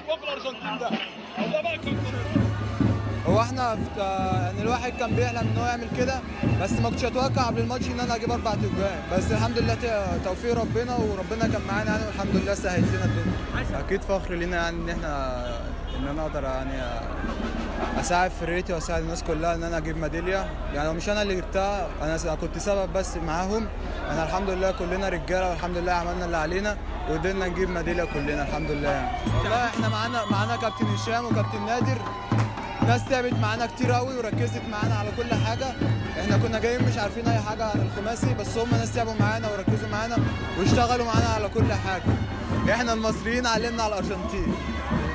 هو في الارجنتين ده والله ما كان هو احنا في- يعني الواحد كان بيحلم ان هو يعمل كده بس ما كنتش اتوقع قبل الماتش ان انا اجيب اربع تجوان بس الحمد لله ت- توفيق ربنا وربنا كان معانا يعني والحمد لله سهلت لنا الدنيا اكيد فخر لينا يعني ان احنا ان انا اقدر يعني اساعد فرقتي واساعد الناس كلها ان انا اجيب ميداليه يعني لو مش انا اللي جبتها انا س- كنت سبب بس معاهم انا الحمد لله كلنا رجاله والحمد لله عملنا اللي علينا وقدرنا نجيب ميداليه كلنا الحمد لله يعني والله احنا معانا معانا كابتن هشام وكابتن نادر ناس تعبت معانا كتير قوي وركزت معانا على كل حاجه احنا كنا جايين مش عارفين اي حاجه عن الخماسي بس هم ناس تعبوا معانا وركزوا معانا واشتغلوا معانا على كل حاجه احنا المصريين علمنا على الارجنتين